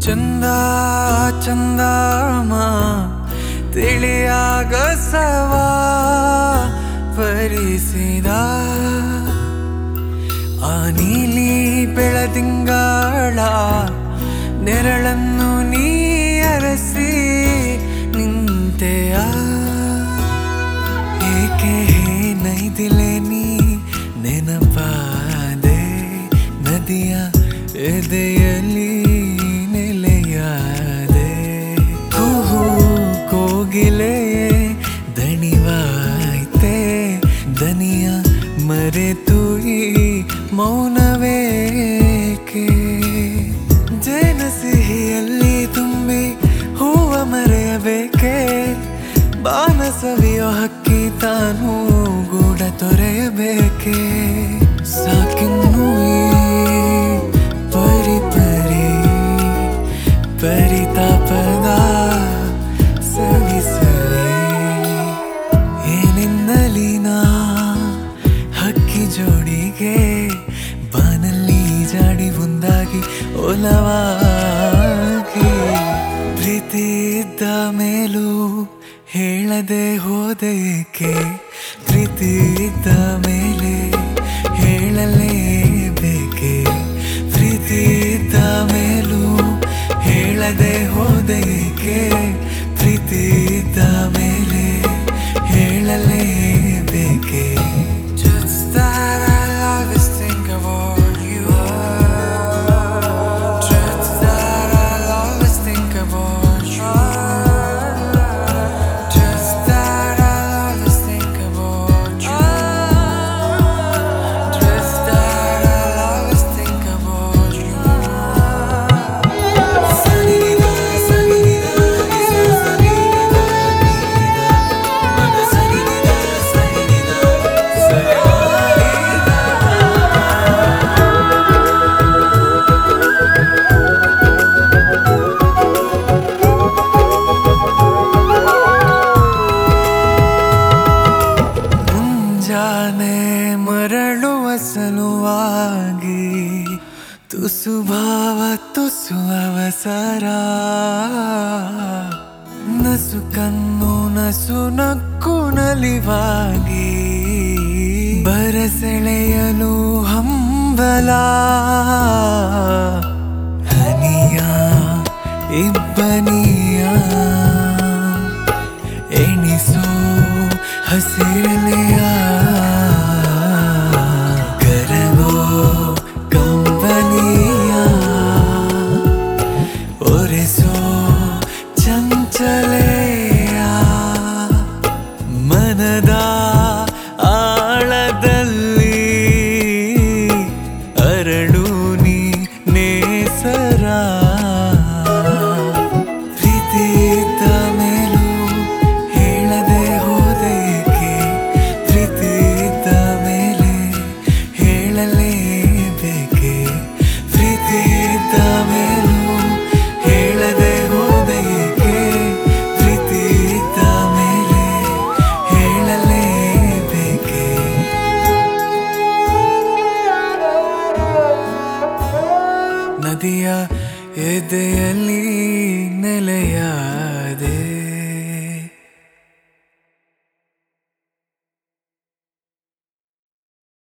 ಚಂದ ಚಂದಮ ತಿಳಿಯಾಗಸವ ಪರಿಸಿದ ಆ ನೀಲಿ ಬೆಳದಿಂಗಳ ನೆರಳನ್ನು ನೀ ಅರಸಿ ನಿಂತೆಯ ಏಕೆ ನೈದಿಲೆ ನೀ ನೆನಪಾದೆ ನದಿಯ ಎದೆಯಲ್ಲಿ ನೆಲೆಯಾದೆ ಕೂಹು ಕೋಗಿಲೆ ದಣಿವಾಯ್ತೆ ದನಿಯ ಮರೆತು ಈ ಮೌನವೇಕೆ ಜೇನ ಸಿಹಿಯಲ್ಲಿ ತುಂಬಿ ಹೂವ ಮರೆಯಬೇಕೆ ಬಾನ ಸವಿಯೋ ಹಕ್ಕಿ ತಾನು ಗೂಡ ತೊರೆಯಬೇಕೆ ಸಾಕಿನ್ನು ಈ ಪರಿ ಪರಿ ಪರಿತಾಪದ ಸವಿಸಲಿ ಏನೆನ್ನಲಿ ನಾ ಹಕ್ಕಿ ಜೋಡಿಗೆ ಬಾನಲ್ಲಿ ಜಾಡಿ ಒಂದಾಗಿ ಒಲವಾಗಿ ಪ್ರೀತಿ ಇದ್ದ ಮೇಲೂ ಹೇಳದೆ ಹೋದೇಕೆ ಪ್ರೀತಿ ಇದ್ದ ಮೇಲೆ ಹೇಳಲೇಬೇಕೆ ಪ್ರೀತಿ ಇದ್ದ ಮೇಲೂ ಹೇಳದೆ ಹೋದೇಕೆ ಪ್ರೀತಿ ಇದ್ದ ಮೇಲೆ ಹೇಳಲೇಬೇಕೆ Just that I always think about you Just that I'll always think about you Just that I'll always think about you Just that I'll always think about you Sanida, sanida, isa sanida, nida. Mana sanida, sanida, sanida. ಮುಂಜಾನೆ ಮರಳುವ ಸಲುವಾಗಿ ತುಸು ಭಾವ ತುಸು ಅವಸರ ನಸು ಕಣ್ಣು ನಸು ನಕ್ಕು ನಲಿವಾಗಿ ಬರಸೆಳೆಯಲು ಹಂಬಲ ಹನಿಯ ಇಬ್ಬನಿಯ ಎಣಿಸೋ ಹಸಿರಲೆಯ ಕರಗೋ ಕಂಬನಿಯ ಒರೆಸೋ ಚಂಚಲೆಯ ಮನದ ಆಳದಲ್ಲಿ ಅರಳು ನೀ ನೇಸರ ಪ್ರೀತಿ ಇದ್ದ ಮೇಲೂ ಹೇಳದೆ ಹೋದೇಕೆ ಪ್ರೀತಿ ಇದ್ದ ಮೇಲೆ ಹೇಳಲೇಬೇಕೆ ಪ್ರೀತಿ ಇದ್ದ ಮೇಲೂ ಹೇಳದೆ ಹೋದೇಕೆ ಪ್ರೀತಿ ಇದ್ದ ಮೇಲೆ ಹೇಳಲೇಬೇಕೆ ನದಿಯ ಎದೆಯಲ್ಲಿ ನೆಲೆಯ